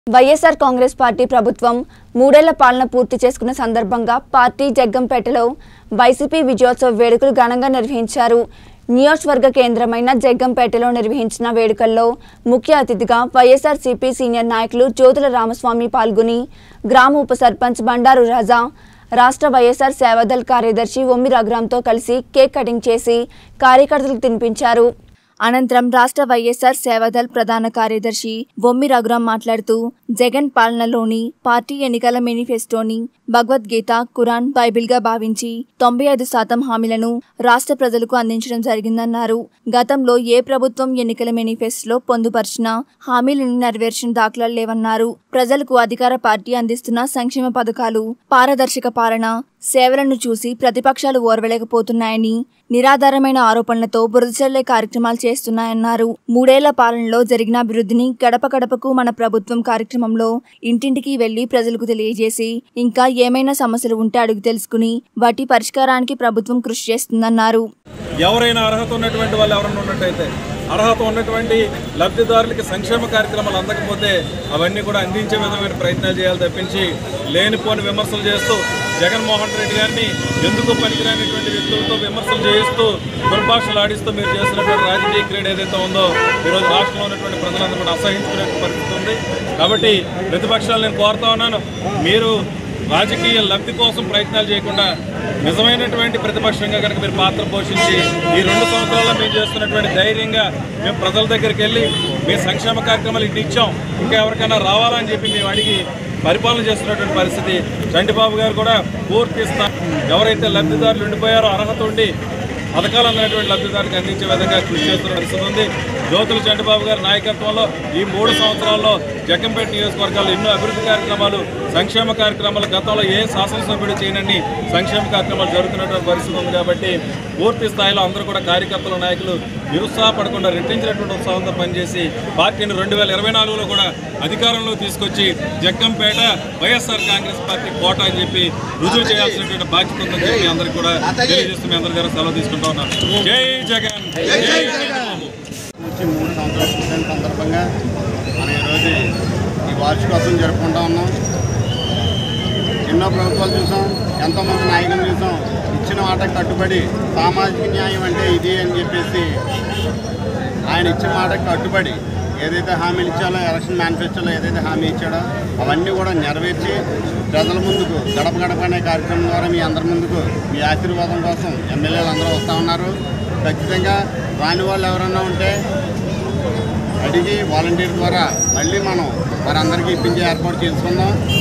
YSR Congress party ప్రభుత్వం మూడేళ్ల పాలన పూర్తి చేసుకున్న సందర్భంగా పార్టీ జగ్గంపేటలో వైసీపీ విజయోత్సవ వేడుకలు ఘనంగా నిర్వహించారు నియోజకవర్గ కేంద్రమైన జగ్గంపేటలో నిర్వహించిన వేడుకల్లో ముఖ్య అతిథిగా వైఎస్ఆర్సీపీ సీనియర్ నాయకులు జ్యోతుల రామస్వామి పాల్గొని గ్రామ ఉప సర్పంచ్ బండారు రాజా రాష్ట్ర వైఎస్ఆర్ సేవాదల్ కార్యదర్శి ఒమ్మి రఘురాంతో కలిసి కేక్ కటింగ్ చేసి కార్యకర్తలకు తినిపించారు అనంతరం రాష్ట్ర వైఎస్ఆర్ సేవాదల్ ప్రధాన కార్యదర్శి బొమ్మి రఘురాం మాట్లాడుతూ జగన్ పాలనలోని పార్టీ ఎన్నికల మేనిఫెస్టోని భగవద్గీత ఖురాన్ బైబిల్ గా భావించి తొంభై ఐదు శాతం హామీలను రాష్ట్ర ప్రజలకు అందించడం జరిగిందన్నారు గతంలో ఏ ప్రభుత్వం ఎన్నికల మేనిఫెస్టోలో పొందుపరిచిన హామీలను నెరవేర్చిన దాఖలాలు లేవన్నారు ప్రజలకు అధికార పార్టీ అందిస్తున్న సంక్షేమ పథకాలు పారదర్శక పాలన సేవలను చూసి ప్రతిపక్షాలు ఓర్వలేకపోతున్నాయని నిరాధారమైన ఆరోపణలతో బురద చల్లే కార్యక్రమాలు చేస్తున్నాయన్నారు మూడేళ్ల పాలనలో జరిగిన అభివృద్ధిని గడప గడపకు మన ప్రభుత్వం కార్యక్రమంలో ఇంటింటికి వెళ్లి ప్రజలకు తెలియజేసి ఇంకా ఏమైనా సమస్యలు ఉంటే అడుగు తెలుసుకుని వాటి పరిష్కారానికి ప్రభుత్వం కృషి చేస్తుందన్నారు ఎవరైనా అర్హత ఉన్నటువంటి వాళ్ళు ఎవరైనా ఉన్నట్టయితే అర్హత ఉన్నటువంటి లబ్ధిదారులకి సంక్షేమ కార్యక్రమాలు అందకపోతే అవన్నీ కూడా అందించే విధమైన ప్రయత్నాలు చేయాలి తప్పించి లేనిపోని విమర్శలు చేస్తూ జగన్మోహన్ రెడ్డి గారిని ఎందుకు పనికిరానిటువంటి వ్యక్తులతో విమర్శలు చేయిస్తూ దుర్భాషలు ఆడిస్తూ మీరు చేస్తున్నటువంటి రాజకీయ క్రీడ ఏదైతే ఉందో ఈరోజు రాష్ట్రంలో ఉన్నటువంటి ప్రజలందరూ కూడా అసహించుకునే పరిస్థితి ఉంది కాబట్టి ప్రతిపక్షాలు నేను కోరుతా ఉన్నాను మీరు రాజకీయ లబ్ధి కోసం ప్రయత్నాలు చేయకుండా నిజమైనటువంటి ప్రతిపక్షంగా కనుక మీరు పాత్ర పోషించి ఈ రెండు సంవత్సరాల్లో మేము చేస్తున్నటువంటి ధైర్యంగా మేము ప్రజల దగ్గరికి వెళ్ళి మీ సంక్షేమ కార్యక్రమాలు ఇన్ని ఇచ్చాం ఇంకా ఎవరికైనా రావాలని చెప్పి మేము అడిగి పరిపాలన చేస్తున్నటువంటి పరిస్థితి చంటిబాబు గారు కూడా పూర్తి స్థా ఎవరైతే లబ్ధిదారులు ఉండిపోయారో అర్హత ఉండి పథకాలు అన్నటువంటి లబ్ధిదారులకు అందించే విధంగా కృషి చేస్తున్న పరిస్థితి ఉంది జ్యోతుల చంద్రబాబు గారి నాయకత్వంలో ఈ మూడు సంవత్సరాల్లో జగ్గంపేట నియోజకవర్గాల్లో ఎన్నో అభివృద్ధి కార్యక్రమాలు సంక్షేమ కార్యక్రమాలు గతంలో ఏ శాసనసభ్యుడు చేయనని సంక్షేమ కార్యక్రమాలు జరుగుతున్నటువంటి పరిస్థితి ఉంది కాబట్టి పూర్తి స్థాయిలో అందరూ కూడా కార్యకర్తలు నాయకులు నిరుత్సాహపడకుండా రెట్టించినటువంటి ఉత్సాహంతో పనిచేసి పార్టీని రెండు వేల ఇరవై నాలుగులో కూడా అధికారంలో తీసుకొచ్చి జగ్గంపేట వైఎస్ఆర్ కాంగ్రెస్ పార్టీ కోట అని చెప్పి రుజువు చేయాల్సినటువంటి బాధ్యత ఉందని చెప్పి అందరికీ కూడా తెలియజేస్తూ మీ అందరి దగ్గర సెలవు తీసుకుంటా ఉన్నాను జై జగన్ జై చంద్రబాబు నుంచి మూడు సంవత్సరాలు పూర్తయిన సందర్భంగా మనం ఈరోజు ఈ వార్షికోత్సవం జరుపుకుంటా ఉన్నాం ఎన్నో ప్రభుత్వాలు చూసాం ఎంతోమంది నాయకులు చూసాం ఇచ్చిన మాటకు కట్టుబడి సామాజిక న్యాయం అంటే ఇది అని చెప్పేసి ఆయన ఇచ్చిన మాటకు కట్టుబడి ఏదైతే హామీలు ఇచ్చాలో ఎలక్షన్ మేనిఫెస్టోలో ఏదైతే హామీ ఇచ్చాడో అవన్నీ కూడా నెరవేర్చి ప్రజల ముందుకు గడప గడప అనే కార్యక్రమం ద్వారా మీ అందరి ముందుకు మీ ఆశీర్వాదం కోసం ఎమ్మెల్యేలు అందరూ వస్తూ ఉన్నారు ఖచ్చితంగా రాని వాళ్ళు ఎవరన్నా ఉంటే అడిగి వాలంటీర్ ద్వారా మళ్ళీ మనం వారందరికీ ఇప్పించే ఏర్పాటు చేసుకుందాం